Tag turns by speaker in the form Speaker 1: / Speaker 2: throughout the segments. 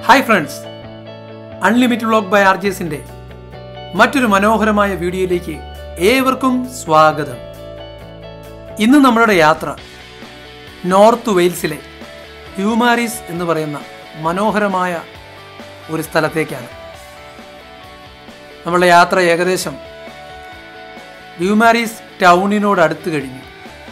Speaker 1: hi friends unlimited vlog by R G എസിന്റെ മറ്റൊരു മനോഹരമായ വീഡിയോയിലേക്ക് ഏവർക്കും സ്വാഗതം ഇന്ന് നമ്മളുടെ യാത്ര നോർത്ത് വെയിൽസിലെ ഹ്യൂമാരിസ് എന്ന് പറയുന്ന മനോഹരമായ ഒരു സ്ഥലത്തേക്കാണ് നമ്മളുടെ യാത്ര ഏകദേശം ഹ്യൂമാരിസ് ടൗണിനോട് അടുത്ത് കഴിഞ്ഞു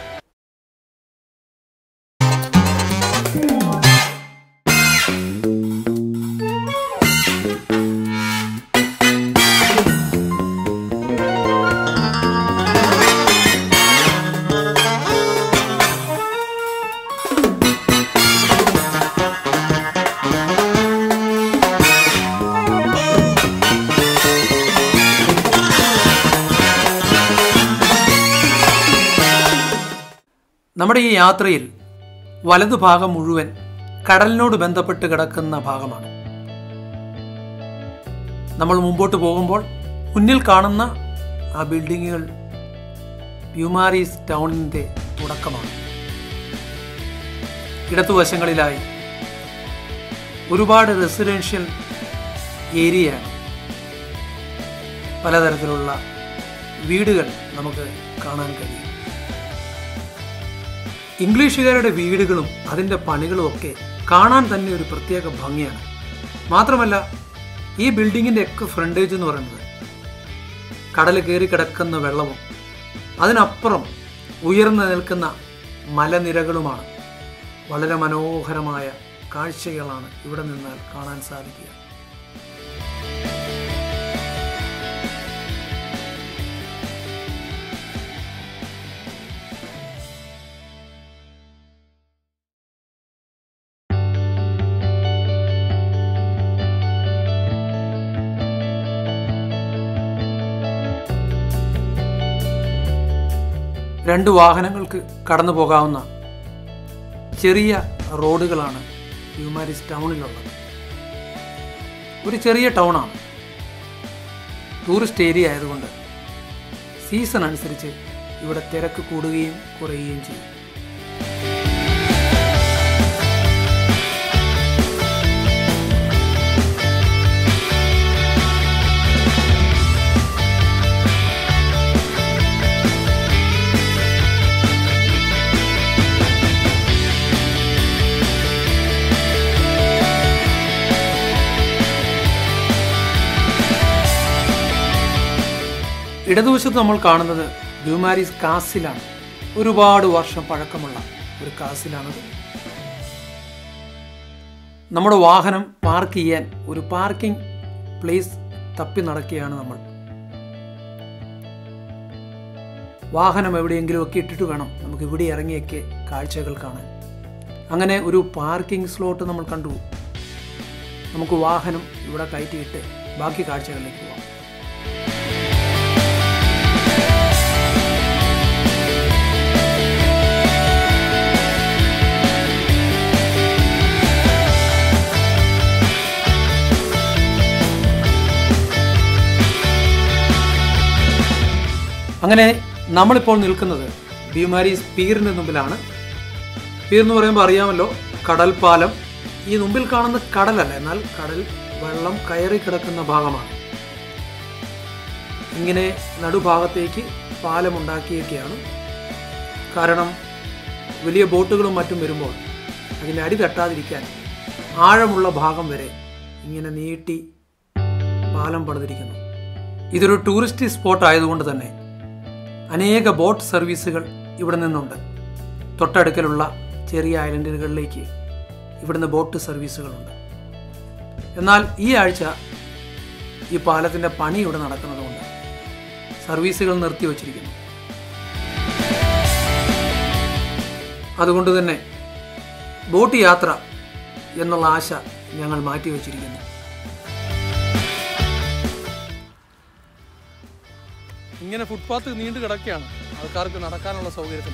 Speaker 1: നമ്മുടെ ഈ യാത്രയിൽ വലതുഭാഗം മുഴുവൻ കടലിനോട് ബന്ധപ്പെട്ട് കിടക്കുന്ന ഭാഗമാണ് നമ്മൾ മുമ്പോട്ട് പോകുമ്പോൾ മുന്നിൽ കാണുന്ന ആ ബിൽഡിങ്ങുകൾ പ്യൂമാരീസ് ടൗണിൻ്റെ തുടക്കമാണ് ഇടതുവശങ്ങളിലായി ഒരുപാട് റെസിഡൻഷ്യൽ ഏരിയയാണ് പലതരത്തിലുള്ള വീടുകൾ നമുക്ക് കാണാൻ കഴിയും ഇംഗ്ലീഷുകാരുടെ വീടുകളും അതിൻ്റെ പണികളും ഒക്കെ കാണാൻ തന്നെ ഒരു പ്രത്യേക ഭംഗിയാണ് മാത്രമല്ല ഈ ബിൽഡിങ്ങിൻ്റെ ഒക്കെ ഫ്രണ്ടേജ് എന്ന് പറയുന്നത് കടൽ കയറി കിടക്കുന്ന വെള്ളവും അതിനപ്പുറം ഉയർന്നു നിൽക്കുന്ന മലനിരകളുമാണ് വളരെ മനോഹരമായ കാഴ്ചകളാണ് ഇവിടെ നിന്നാൽ കാണാൻ സാധിക്കുക രണ്ട് വാഹനങ്ങൾക്ക് കടന്നു പോകാവുന്ന ചെറിയ റോഡുകളാണ് ഹ്യൂമാരിസ് ടൗണിലുള്ളത് ഒരു ചെറിയ ടൗണാണ് ടൂറിസ്റ്റ് ഏരിയ ആയതുകൊണ്ട് സീസൺ അനുസരിച്ച് ഇവിടെ തിരക്ക് കൂടുകയും കുറയുകയും ചെയ്യും ഇടതുവശത്ത് നമ്മൾ കാണുന്നത് ഡ്യൂമാരിസ് കാസിലാണ് ഒരുപാട് വർഷം പഴക്കമുള്ള ഒരു കാസിലാണത് നമ്മുടെ വാഹനം പാർക്ക് ചെയ്യാൻ ഒരു പാർക്കിംഗ് പ്ലേസ് തപ്പി നടക്കുകയാണ് നമ്മൾ വാഹനം എവിടെയെങ്കിലും ഒക്കെ ഇട്ടിട്ട് വേണം നമുക്ക് ഇവിടെ ഇറങ്ങിയൊക്കെ കാഴ്ചകൾ കാണാൻ അങ്ങനെ ഒരു പാർക്കിംഗ് സ്ലോട്ട് നമ്മൾ കണ്ടു നമുക്ക് വാഹനം ഇവിടെ കയറ്റിയിട്ട് ബാക്കി കാഴ്ചകളിലേക്ക് പോകാം അങ്ങനെ നമ്മളിപ്പോൾ നിൽക്കുന്നത് ബിമാരീസ് പീറിൻ്റെ മുമ്പിലാണ് പീർ എന്ന് പറയുമ്പോൾ അറിയാമല്ലോ കടൽ പാലം ഈ മുമ്പിൽ കാണുന്ന കടലല്ല എന്നാൽ കടൽ വെള്ളം കയറി കിടക്കുന്ന ഭാഗമാണ് ഇങ്ങനെ നടുഭാഗത്തേക്ക് പാലം ഉണ്ടാക്കിയൊക്കെയാണ് കാരണം വലിയ ബോട്ടുകളും മറ്റും വരുമ്പോൾ അതിൻ്റെ അടി തട്ടാതിരിക്കാൻ ആഴമുള്ള ഭാഗം വരെ ഇങ്ങനെ നീട്ടി പാലം പണിതിരിക്കുന്നു ഇതൊരു ടൂറിസ്റ്റ് സ്പോട്ട് ആയതുകൊണ്ട് തന്നെ അനേക ബോട്ട് സർവീസുകൾ ഇവിടെ നിന്നുണ്ട് തൊട്ടടുക്കലുള്ള ചെറിയ ഐലൻഡുകളിലേക്ക് ഇവിടുന്ന് ബോട്ട് സർവീസുകളുണ്ട് എന്നാൽ ഈ ആഴ്ച ഈ പാലത്തിൻ്റെ പണി ഇവിടെ നടക്കുന്നതുകൊണ്ട് സർവീസുകൾ നിർത്തിവച്ചിരിക്കുന്നു അതുകൊണ്ട് തന്നെ ബോട്ട് യാത്ര എന്നുള്ള ആശ ഞങ്ങൾ മാറ്റിവെച്ചിരിക്കുന്നു ഇങ്ങനെ ഫുട്പാത്ത് നീണ്ടു കിടക്കുകയാണ് ആൾക്കാർക്ക് നടക്കാനുള്ള സൗകര്യത്തിന്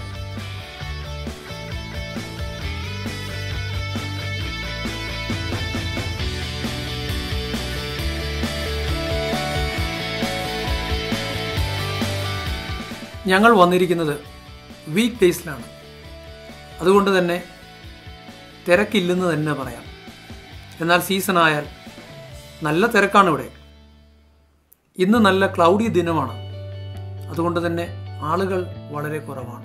Speaker 1: ഞങ്ങൾ വന്നിരിക്കുന്നത് വീക്ക് ഡേയ്സിലാണ് അതുകൊണ്ട് തന്നെ തിരക്കില്ലെന്ന് തന്നെ പറയാം എന്നാൽ സീസൺ ആയാൽ നല്ല തിരക്കാണ് ഇവിടെ ഇന്ന് നല്ല ക്ലൗഡി ദിനമാണ് അതുകൊണ്ട് തന്നെ ആളുകൾ വളരെ കുറവാണ്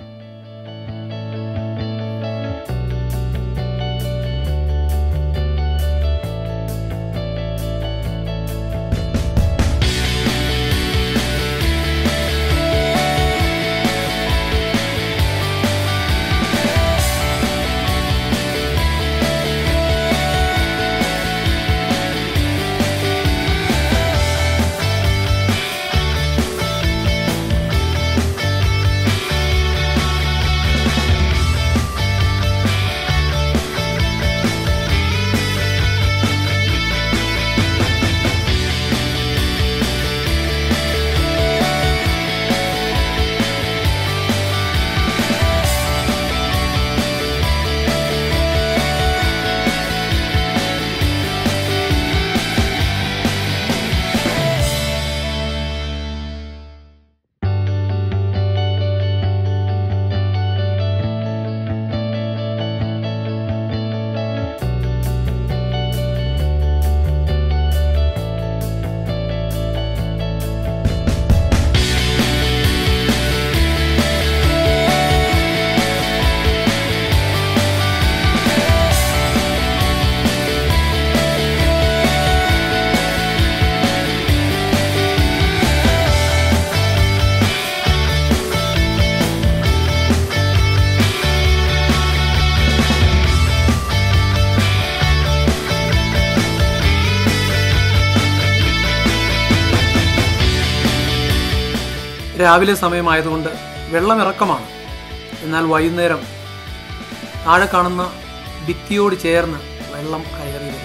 Speaker 1: രാവിലെ സമയമായതുകൊണ്ട് വെള്ളമിറക്കമാണ് എന്നാൽ വൈകുന്നേരം താഴെ കാണുന്ന ഭിത്തിയോട് ചേർന്ന് വെള്ളം കയറി വരും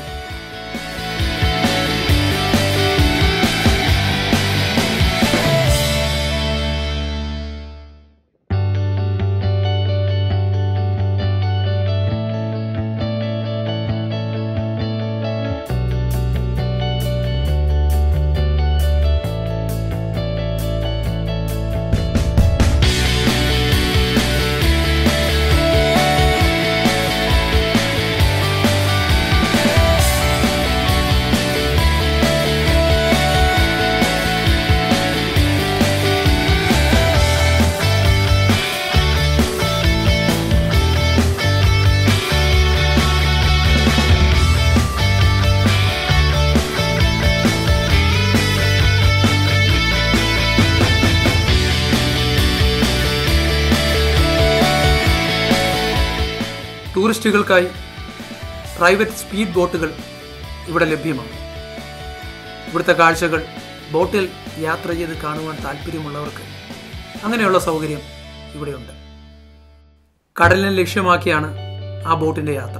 Speaker 1: ടൂറിസ്റ്റുകൾക്കായി പ്രൈവറ്റ് സ്പീഡ് ബോട്ടുകൾ ഇവിടെ ലഭ്യമാണ് ഇവിടുത്തെ കാഴ്ചകൾ ബോട്ടിൽ യാത്ര ചെയ്ത് കാണുവാൻ താല്പര്യമുള്ളവർക്ക് അങ്ങനെയുള്ള സൗകര്യം ഇവിടെയുണ്ട് കടലിനെ ലക്ഷ്യമാക്കിയാണ് ആ ബോട്ടിന്റെ യാത്ര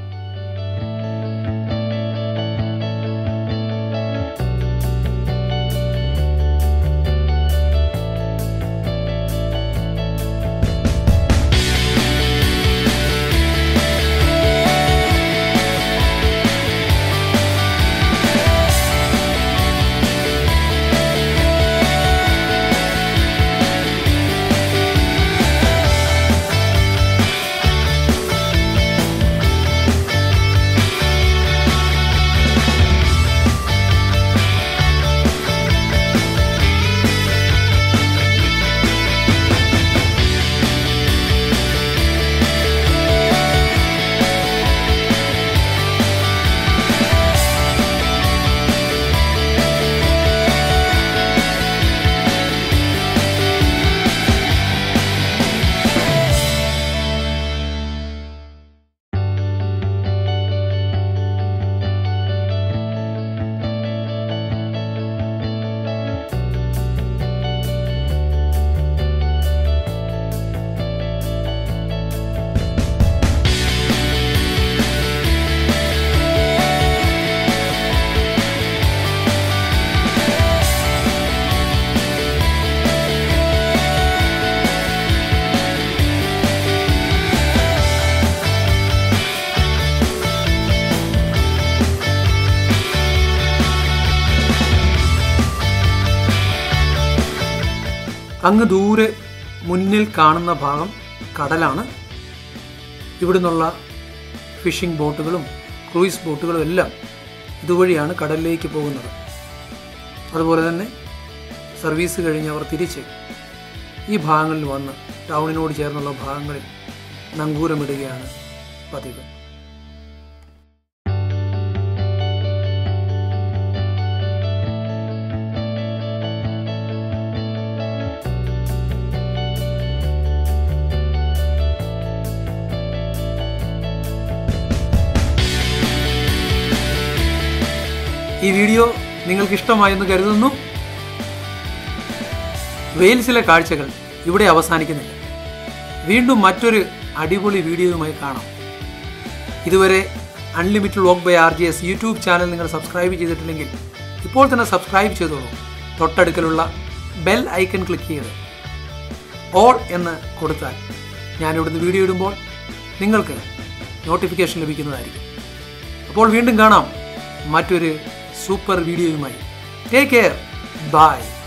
Speaker 1: അങ്ങ് ദൂരെ മുന്നിൽ കാണുന്ന ഭാഗം കടലാണ് ഇവിടുന്നുള്ള ഫിഷിംഗ് ബോട്ടുകളും ക്രൂയിസ് ബോട്ടുകളും എല്ലാം ഇതുവഴിയാണ് കടലിലേക്ക് പോകുന്നത് അതുപോലെ തന്നെ സർവീസ് കഴിഞ്ഞ് അവർ തിരിച്ച് ഈ ഭാഗങ്ങളിൽ വന്ന് ടൗണിനോട് ചേർന്നുള്ള ഭാഗങ്ങളിൽ നങ്കൂരമിടുകയാണ് പതിവ് ഈ വീഡിയോ നിങ്ങൾക്ക് ഇഷ്ടമായെന്ന് കരുതുന്നു വെയിൽസിലെ കാഴ്ചകൾ ഇവിടെ അവസാനിക്കുന്നില്ല വീണ്ടും മറ്റൊരു അടിപൊളി വീഡിയോയുമായി കാണാം ഇതുവരെ unlimited vlog by R G S YouTube channel നിങ്ങൾ സബ്സ്ക്രൈബ് ചെയ്തിട്ടില്ലെങ്കിൽ ഇപ്പോൾ തന്നെ സബ്സ്ക്രൈബ് ചെയ്തോളൂ തൊട്ടടുക്കലുള്ള ബെൽ ഐക്കൺ ക്ലിക്ക് ചെയ്ത് ഓൾ എന്ന് കൊടുത്താൽ ഞാനിവിടുന്ന് വീഡിയോ ഇടുമ്പോൾ നിങ്ങൾക്ക് നോട്ടിഫിക്കേഷൻ ലഭിക്കുന്നതായിരിക്കും അപ്പോൾ വീണ്ടും കാണാം മറ്റൊരു സൂപ്പർ വീഡിയോയുമായി ടേക്ക് കെയർ ബൈ